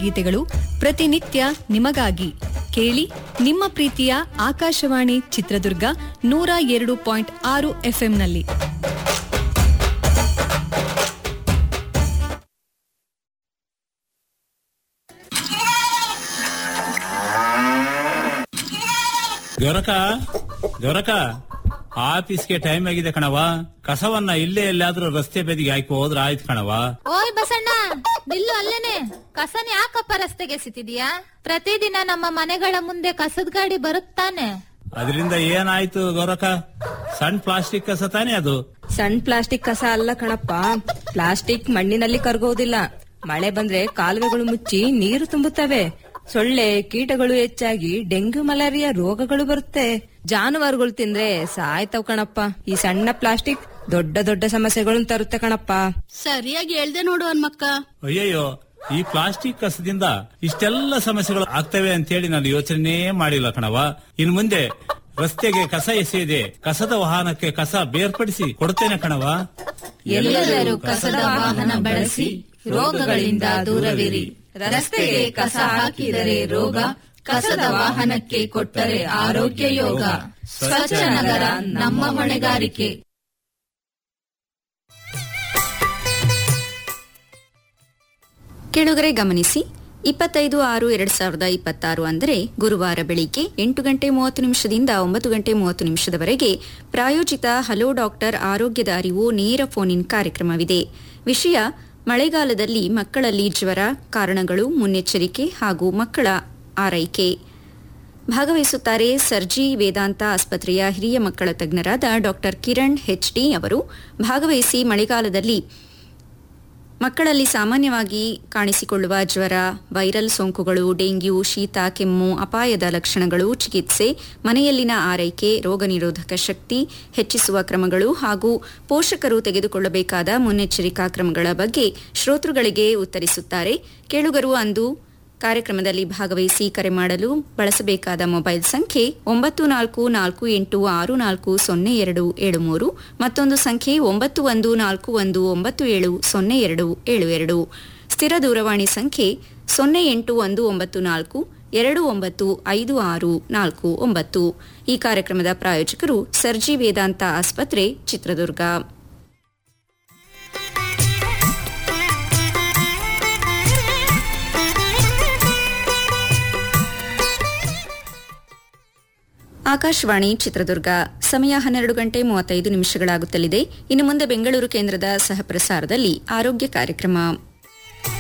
ಗೀತೆಗಳು ಪ್ರತಿನಿತ್ಯ ನಿಮಗಾಗಿ ಕೇಳಿ ನಿಮ್ಮ ಪ್ರೀತಿಯ ಆಕಾಶವಾಣಿ ಚಿತ್ರದುರ್ಗ ನೂರ ಎರಡು ಪಾಯಿಂಟ್ ಆರು ಎಫ್ಎಂನಲ್ಲಿ ಗೊರಕ ಗೊರಕ ಆಫೀಸ್ಗೆ ಟೈಮ್ ಆಗಿದೆ ಕಣವ ಕಸವನ್ನ ಇಲ್ಲೇ ಎಲ್ಲಾದ್ರೂ ರಸ್ತೆ ಬದಿಗೆ ಹಾಕಿ ಹೋದ್ರ ಆಯ್ತು ಕಣವ ಓಯ್ ಬಸಣ್ಣ ನಿಲ್ಲು ಅಲ್ಲೇನೆ ಕಸನ ಯಾಕಪ್ಪ ರಸ್ತೆಗೆ ಎಸಿತಿದ್ಯಾ ಪ್ರತಿದಿನ ನಮ್ಮ ಮನೆಗಳ ಮುಂದೆ ಕಸದ ಗಾಡಿ ಬರುತ್ತಾನೆ ಅದರಿಂದ ಏನಾಯ್ತು ಗೌರಕ ಸಣ್ಣ ಪ್ಲಾಸ್ಟಿಕ್ ಕಸ ತಾನೇ ಅದು ಸಣ್ಣ ಪ್ಲಾಸ್ಟಿಕ್ ಕಸ ಅಲ್ಲ ಕಣಪ್ಪ ಪ್ಲಾಸ್ಟಿಕ್ ಮಣ್ಣಿನಲ್ಲಿ ಕರಗೋದಿಲ್ಲ ಮಳೆ ಬಂದ್ರೆ ಕಾಲುವೆಗಳು ಮುಚ್ಚಿ ನೀರು ತುಂಬುತ್ತವೆ ಸೊಳ್ಳೆ ಕೀಟಗಳು ಹೆಚ್ಚಾಗಿ ಡೆಂಗ್ಯೂ ಮಲೇರಿಯಾ ರೋಗಗಳು ಬರುತ್ತೆ ಜಾನುವಾರುಗಳು ತಿಂದ್ರೆ ಸಾಯ್ತವ್ ಕಣಪ್ಪ ಈ ಸಣ್ಣ ಪ್ಲಾಸ್ಟಿಕ್ ದೊಡ್ಡ ದೊಡ್ಡ ಸಮಸ್ಯೆಗಳನ್ನು ತರುತ್ತೆ ಕಣಪ್ಪ ಸರಿಯಾಗಿ ಹೇಳ್ದೆ ನೋಡು ಹನ್ಮಕ್ಕ ಅಯ್ಯಯ್ಯೋ ಈ ಪ್ಲಾಸ್ಟಿಕ್ ಕಸದಿಂದ ಇಷ್ಟೆಲ್ಲ ಸಮಸ್ಯೆಗಳು ಆಗ್ತವೆ ಅಂತೇಳಿ ನಾನು ಯೋಚನೆ ಮಾಡಿಲ್ಲ ಕಣವ ಇನ್ ಮುಂದೆ ರಸ್ತೆಗೆ ಕಸ ಎಸೆಯದೆ ಕಸದ ವಾಹನಕ್ಕೆ ಕಸ ಬೇರ್ಪಡಿಸಿ ಕೊಡ್ತೇನೆ ಕಣವ ಎಲ್ಲರೂ ಕಸದ ವಾಹನ ಬಳಸಿ ರೋಗಗಳಿಂದ ದೂರವಿರಿ ರಸ್ತೆಗೆ ಕಸ ಹಾಕಿದರೆ ರೋಗ ಕಸದ ವಾಹನಕ್ಕೆ ಕೊಟ್ಟರೆ ಆರೋಗ್ಯ ಯೋಗ ಸ್ವಚ್ಛ ನಗರ ನಮ್ಮ ಹೊಣೆಗಾರಿಕೆ ಕೆಳಗರೆ ಗಮನಿಸಿ ಇಪ್ಪತ್ತೈದು ಆರು ಎರಡ್ ಸಾವಿರದ ಇಪ್ಪತ್ತಾರು ಅಂದರೆ ಗುರುವಾರ ಬೆಳಿಗ್ಗೆ ಎಂಟು ಗಂಟೆ ಮೂವತ್ತು ನಿಮಿಷದಿಂದ ಒಂಬತ್ತು ಗಂಟೆ ಮೂವತ್ತು ನಿಮಿಷದವರೆಗೆ ಪ್ರಾಯೋಜಿತ ಹಲೋ ಡಾಕ್ಟರ್ ಆರೋಗ್ಯದ ಅರಿವು ನೇರ ಫೋನ್ ಇನ್ ಕಾರ್ಯಕ್ರಮವಿದೆ ವಿಷಯ ಮಳೆಗಾಲದಲ್ಲಿ ಮಕ್ಕಳಲ್ಲಿ ಜ್ವರ ಕಾರಣಗಳು ಮುನ್ನೆಚ್ಚರಿಕೆ ಹಾಗೂ ಮಕ್ಕಳ ಆರೈಕೆ ಭಾಗವಹಿಸುತ್ತಾರೆ ಸರ್ಜಿ ವೇದಾಂತ ಆಸ್ಪತ್ರೆಯ ಹಿರಿಯ ಮಕ್ಕಳ ತಜ್ಞರಾದ ಡಾಕ್ಟರ್ ಕಿರಣ್ ಹೆಚ್ಡಿ ಅವರು ಭಾಗವಹಿಸಿ ಮಳೆಗಾಲದಲ್ಲಿ ಮಕ್ಕಳಲ್ಲಿ ಸಾಮಾನ್ಯವಾಗಿ ಕಾಣಿಸಿಕೊಳ್ಳುವ ಜ್ವರ ವೈರಲ್ ಸೋಂಕುಗಳು ಡೆಂಗ್ಯೂ ಶೀತ ಕೆಮ್ಮು ಅಪಾಯದ ಲಕ್ಷಣಗಳು ಚಿಕಿತ್ಸೆ ಮನೆಯಲ್ಲಿನ ಆರೈಕೆ ರೋಗ ನಿರೋಧಕ ಶಕ್ತಿ ಹೆಚ್ಚಿಸುವ ಕ್ರಮಗಳು ಹಾಗೂ ಪೋಷಕರು ತೆಗೆದುಕೊಳ್ಳಬೇಕಾದ ಮುನ್ನೆಚ್ಚರಿಕಾ ಕ್ರಮಗಳ ಬಗ್ಗೆ ಶ್ರೋತೃಗಳಿಗೆ ಉತ್ತರಿಸುತ್ತಾರೆ ಕೇಳುಗರು ಅಂದು ಕಾರ್ಯಕ್ರಮದಲ್ಲಿ ಭಾಗವಹಿಸಿ ಕರೆ ಮಾಡಲು ಬಳಸಬೇಕಾದ ಮೊಬೈಲ್ ಸಂಖ್ಯೆ ಒಂಬತ್ತು ನಾಲ್ಕು ನಾಲ್ಕು ಎಂಟು ಆರು ನಾಲ್ಕು ಸೊನ್ನೆ ಎರಡು ಏಳು ಮೂರು ಮತ್ತೊಂದು ಸಂಖ್ಯೆ ಒಂಬತ್ತು ಒಂದು ನಾಲ್ಕು ಒಂದು ಒಂಬತ್ತು ಏಳು ಸೊನ್ನೆ ಎರಡು ಏಳು ಎರಡು ಸ್ಥಿರ ದೂರವಾಣಿ ಸಂಖ್ಯೆ ಸೊನ್ನೆ ಎಂಟು ಒಂದು ಒಂಬತ್ತು ನಾಲ್ಕು ಎರಡು ಒಂಬತ್ತು ಐದು ಆರು ನಾಲ್ಕು ಒಂಬತ್ತು ಈ ಕಾರ್ಯಕ್ರಮದ ಪ್ರಾಯೋಜಕರು ಸರ್ಜಿ ವೇದಾಂತ ಆಸ್ಪತ್ರೆ ಚಿತ್ರದುರ್ಗ ಆಕಾಶವಾಣಿ ಚಿತ್ರದುರ್ಗ ಸಮಯ ಹನ್ನೆರಡು ಗಂಟೆ ಮೂವತ್ತೈದು ನಿಮಿಷಗಳಾಗುತ್ತಲಿದೆ ಇನ್ನು ಮುಂದೆ ಬೆಂಗಳೂರು ಕೇಂದ್ರದ ಸಹಪ್ರಸಾರದಲ್ಲಿ ಆರೋಗ್ಯ ಕಾರ್ಯಕ್ರಮ